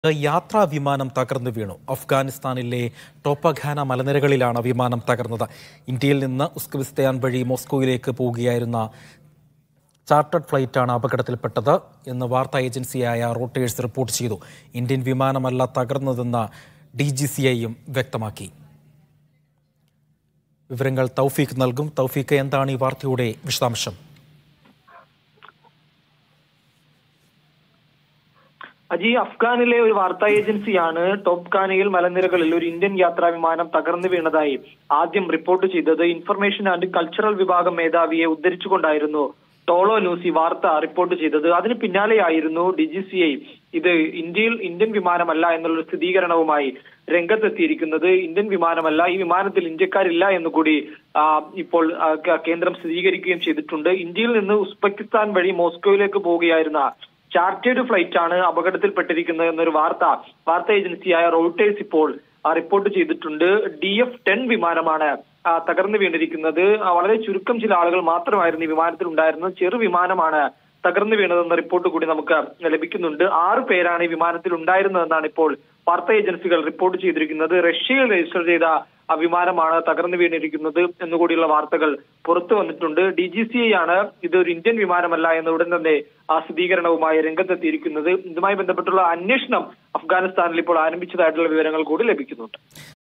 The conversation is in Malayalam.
യാത്രാ വിമാനം തകർന്നു വീണു അഫ്ഗാനിസ്ഥാനിലെ ടോപ്പഖാന മലനിരകളിലാണ് വിമാനം തകർന്നത് ഇന്ത്യയിൽ നിന്ന് ഉസ്ബെക്കിസ്ഥാൻ വഴി മോസ്കോയിലേക്ക് പോവുകയായിരുന്ന ചാർട്ടേഡ് ഫ്ലൈറ്റാണ് അപകടത്തിൽപ്പെട്ടത് എന്ന് വാർത്താ ഏജൻസിയായ റോട്ടേഴ്സ് റിപ്പോർട്ട് ചെയ്തു ഇന്ത്യൻ വിമാനമല്ല തകർന്നതെന്ന് ഡി ജി സി ഐയും വ്യക്തമാക്കി വിവരങ്ങൾ തൗഫീഖ് നൽകും തൗഫീഖ് എന്താണ് ഈ വാർത്തയുടെ വിശദാംശം അജി അഫ്ഗാനിലെ ഒരു വാർത്താ ഏജൻസിയാണ് ടോപ്പ് ഖാനയിൽ മലനിരകളിൽ ഒരു ഇന്ത്യൻ യാത്രാ വിമാനം തകർന്നു വീണതായി ആദ്യം റിപ്പോർട്ട് ചെയ്തത് ഇൻഫർമേഷൻ ആൻഡ് കൾച്ചറൽ വിഭാഗം മേധാവിയെ ഉദ്ധരിച്ചുകൊണ്ടായിരുന്നു ടോളോ ന്യൂസ് ഈ വാർത്ത റിപ്പോർട്ട് ചെയ്തത് അതിന് പിന്നാലെയായിരുന്നു ഡി ജി സി ഐ ഇത് ഇന്ത്യയിൽ ഇന്ത്യൻ വിമാനമല്ല എന്നുള്ള സ്ഥിരീകരണവുമായി രംഗത്തെത്തിയിരിക്കുന്നത് ഇന്ത്യൻ വിമാനമല്ല ഈ വിമാനത്തിൽ ഇന്ത്യക്കാരില്ല എന്നുകൂടി ആ, ഇപ്പോൾ ആ, ക- കേന്ദ്രം സ്ഥിരീകരിക്കുകയും ചെയ്തിട്ടുണ്ട് ഇന്ത്യയിൽ നിന്ന് ഉസ്ബെക്കിസ്ഥാൻ വഴി മോസ്കോയിലേക്ക് പോവുകയായിരുന്ന ചാർട്ടേഡ് ഫ്ലൈറ്റ് ആണ് അപകടത്തിൽപ്പെട്ടിരിക്കുന്നത് എന്നൊരു വാർത്ത വാർത്താ ഏജൻസിയായ റോയിട്ടേഴ്സ് ഇപ്പോൾ ആ, റിപ്പോർട്ട് ചെയ്തിട്ടുണ്ട് ഡി എഫ് ടെൻ വിമാനമാണ് ആ, തകർന്നു വീണിരിക്കുന്നത് ആ, വളരെ ചുരുക്കം ചില ആളുകൾ മാത്രമായിരുന്നു ഈ വിമാനത്തിൽ ഉണ്ടായിരുന്നത് ചെറു വിമാനമാണ് തകർന്നു വീണതെന്ന റിപ്പോർട്ട് കൂടി നമുക്ക് ലഭിക്കുന്നുണ്ട് ആറ് പേരാണ് ഈ വിമാനത്തിൽ ഉണ്ടായിരുന്നതെന്നാണ് ഇപ്പോൾ വാർത്താ ഏജൻസികൾ റിപ്പോർട്ട് ചെയ്തിരിക്കുന്നത് റഷ്യയിൽ രജിസ്റ്റർ ചെയ്ത ആ വിമാനമാണ് തകർന്നു വീണിരിക്കുന്നത് എന്നുകൂടിയുള്ള വാർത്തകൾ പുറത്തു വന്നിട്ടുണ്ട് ഡി ജി സി ഐ ആണ് ഇത് ഒരു ഇന്ത്യൻ വിമാനമല്ല എന്ന ഉടൻ തന്നെ ആ സ്ഥിരീകരണവുമായി രംഗത്തെത്തിയിരിക്കുന്നത് ഇതുമായി ബന്ധപ്പെട്ടുള്ള അന്വേഷണം അഫ്ഗാനിസ്ഥാനിൽ ഇപ്പോൾ ആരംഭിച്ചതായിട്ടുള്ള വിവരങ്ങൾ കൂടി ലഭിക്കുന്നുണ്ട്